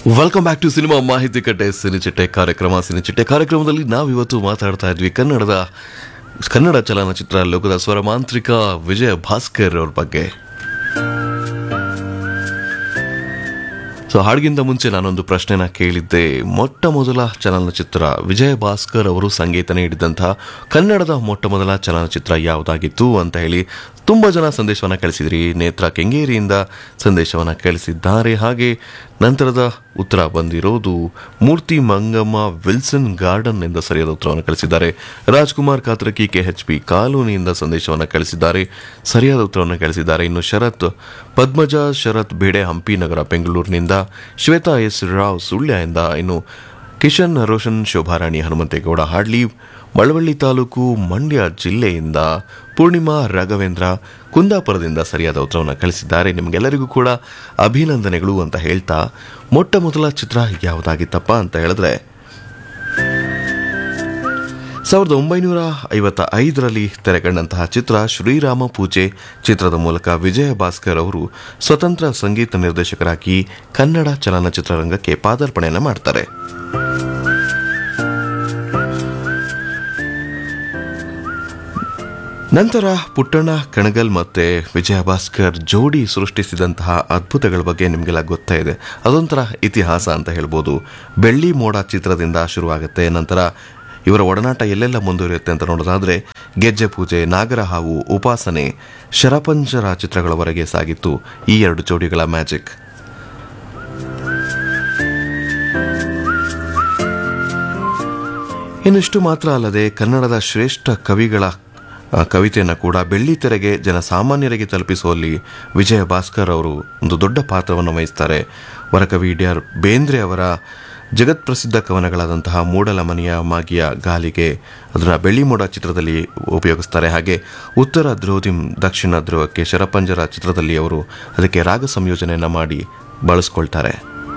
welcome back to cinema ಮಾಹಿತಿ ಕಟ್ಟೆ ಸಿನಿಚಿಟ್ಟೆ ಕಾರ್ಯಕ್ರಮ ಸಿನಿಚಿಟ್ಟೆ ಕಾರ್ಯಕ್ರಮದಲ್ಲಿ ನಾವಿವತ್ತು ಮಾತಾಡ್ತಾ ಇದ್ವಿ ಕನ್ನಡದ ಕನ್ನಡ ಚಲನಚಿತ್ರ ಲೋಕದ ಸ್ವರ ಮಾಂತ್ರಿಕ ವಿಜಯ ಭಾಸ್ಕರ್ ಅವ್ರ ಬಗ್ಗೆ ಸೊ ಹಾಡಿಗಿಂತ ಮುಂಚೆ ನಾನೊಂದು ಪ್ರಶ್ನೆನ ಕೇಳಿದ್ದೆ ಮೊಟ್ಟ ಮೊದಲ ಚಲನಚಿತ್ರ ವಿಜಯ ಭಾಸ್ಕರ್ ಅವರು ಸಂಗೀತ ನೀಡಿದಂತಹ ಕನ್ನಡದ ಮೊಟ್ಟ ಮೊದಲ ಚಲನಚಿತ್ರ ಯಾವುದಾಗಿತ್ತು ಅಂತ ಹೇಳಿ ತುಂಬ ಜನ ಸಂದೇಶವನ್ನು ಕಳಿಸಿದ್ರಿ ನೇತ್ರ ಕೆಂಗೇರಿಯಿಂದ ಸಂದೇಶವನ್ನು ಕಳಿಸಿದ್ದಾರೆ ಹಾಗೆ ನಂತರದ ಉತ್ತರ ಬಂದಿರೋದು ಮೂರ್ತಿ ಮಂಗಮ್ಮ ವಿಲ್ಸನ್ ಗಾರ್ಡನ್ ಎಂದ ಸರಿಯಾದ ಉತ್ತರವನ್ನು ಕಳಿಸಿದ್ದಾರೆ Rajkumar Kathraki K H P ಕಾಲೋನಿಯಿಂದ ಸಂದೇಶವನ್ನು ಕಳಿಸಿದ್ದಾರೆ ಸರಿಯಾದ ಉತ್ತರವನ್ನು ಕಳಿಸಿದ್ದಾರೆ ಇನ್ನು ಶರತ್ ಪದ್ಮಜ ಶರತ್ ಬೇಡೆ ಹಂಪಿ ನಗರ ಬೆಂಗಳೂರಿನಿಂದ ಶ್ವೇತಾ ಎಸ್ ರಾವ್ ಸುಳ್ಯದಿಂದ ಇನ್ನು ಕಿಶನ್ ರೋಷನ್ ಶೋಭಾರಾಣಿ ಹನುಮಂತೇಗೌಡ ಹಾಡ್ಲಿ ಮಳವಳ್ಳಿ ತಾಲೂಕು ಮಂಡ್ಯ ಜಿಲ್ಲೆಯಿಂದ ಪೂರ್ಣಿಮಾ ರಾಘವೇಂದ್ರ ಕುಂದಾಪುರದಿಂದ ಸರಿಯಾದ ಉತ್ತರವನ್ನು ಕಳಿಸಿದ್ದಾರೆ ನಿಮಗೆಲ್ಲರಿಗೂ ಕೂಡ ಅಭಿನಂದನೆಗಳು ಅಂತ ಹೇಳ್ತಾ ಮೊಟ್ಟ ಮೊದಲ ಚಿತ್ರ ಯಾವುದಾಗಿತ್ತಪ್ಪ ಅಂತ ಹೇಳಿದ್ರೆ ಸಾವಿರದ ಒಂಬೈನೂರ ಐವತ್ತ ಐದರಲ್ಲಿ ತೆರೆಕಂಡಂತಹ ಚಿತ್ರ ಶ್ರೀರಾಮ ಪೂಜೆ ಚಿತ್ರದ ಮೂಲಕ ವಿಜಯ ಭಾಸ್ಕರ್ ಅವರು ಸ್ವತಂತ್ರ ಸಂಗೀತ ನಿರ್ದೇಶಕರಾಗಿ ಕನ್ನಡ ಚಲನಚಿತ್ರರಂಗಕ್ಕೆ ಪಾದಾರ್ಪಣೆಯನ್ನು ಮಾಡ್ತಾರೆ ನಂತರ ಪುಟ್ಟಣ್ಣ ಕಣಗಲ್ ಮತ್ತೆ ವಿಜಯ ಭಾಸ್ಕರ್ ಜೋಡಿ ಸೃಷ್ಟಿಸಿದಂತಹ ಅದ್ಭುತಗಳ ಬಗ್ಗೆ ನಿಮಗೆಲ್ಲ ಗೊತ್ತೇ ಇದೆ ಅದೊಂಥರ ಇತಿಹಾಸ ಅಂತ ಹೇಳ್ಬೋದು ಬೆಳ್ಳಿ ಮೋಡ ಚಿತ್ರದಿಂದ ಶುರುವಾಗುತ್ತೆ ನಂತರ ಇವರ ಒಡನಾಟ ಎಲ್ಲೆಲ್ಲ ಮುಂದುವರಿಯುತ್ತೆ ಅಂತ ನೋಡೋದಾದ್ರೆ ಗೆಜ್ಜೆ ಪೂಜೆ ನಾಗರ ಹಾವು ಉಪಾಸನೆ ಶರಪಂಜರ ಚಿತ್ರಗಳವರೆಗೆ ಸಾಗಿತ್ತು ಈ ಎರಡು ಜೋಡಿಗಳ ಮ್ಯಾಜಿಕ್ ಇನ್ನಿಷ್ಟು ಮಾತ್ರ ಅಲ್ಲದೆ ಕನ್ನಡದ ಶ್ರೇಷ್ಠ ಕವಿಗಳ ಆ, ಕವಿತೆಯನ್ನು ಕೂಡ ಬೆಳ್ಳಿ ತೆರೆಗೆ ಜನಸಾಮಾನ್ಯರಿಗೆ ತಲುಪಿಸುವಲ್ಲಿ ವಿಜಯ ಭಾಸ್ಕರ್ ಅವರು ಒಂದು ದೊಡ್ಡ ಪಾತ್ರವನ್ನು ವಹಿಸ್ತಾರೆ ವರಕವಿ ಡಿ ಆರ್ ಬೇಂದ್ರೆ ಅವರ ಜಗತ್ಪ್ರಸಿದ್ಧ ಕವನಗಳಾದಂತಹ ಮೂಡಲ ಮನೆಯ ಮಾಗಿಯ ಗಾಲಿಗೆ ಅದನ್ನು ಬೆಳ್ಳಿ ಮೋಡ ಚಿತ್ರದಲ್ಲಿ ಉಪಯೋಗಿಸ್ತಾರೆ ಹಾಗೆ ಉತ್ತರ ಧ್ರುವದಿಂ ದಕ್ಷಿಣ ಧ್ರುವಕ್ಕೆ ಶರಪಂಜರ ಚಿತ್ರದಲ್ಲಿ ಅವರು ಅದಕ್ಕೆ ರಾಗ ಸಂಯೋಜನೆಯನ್ನು ಮಾಡಿ ಬಳಸ್ಕೊಳ್ತಾರೆ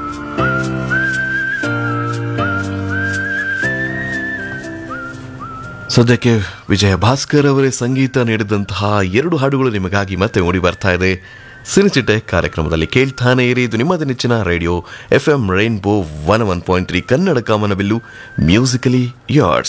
ಸದ್ಯಕ್ಕೆ ವಿಜಯ ಭಾಸ್ಕರ್ ಅವರೇ ಸಂಗೀತ ನೀಡಿದಂತಹ ಎರಡು ಹಾಡುಗಳು ನಿಮಗಾಗಿ ಮತ್ತೆ ಮೂಡಿ ಬರ್ತಾ ಇದೆ ಸಿನಿಚಿಟ್ಟೆ ಕಾರ್ಯಕ್ರಮದಲ್ಲಿ ಕೇಳ್ತಾನೆ ಇರಿ ಇದು ನಿಮ್ಮದ ನೆಚ್ಚಿನ radio F M rainbow one one point three Kannada ಕಾಮನಬಿಲ್ಲು ಮ್ಯೂಸಿಕಲಿ ಯಾರ್ಡ್ಸ್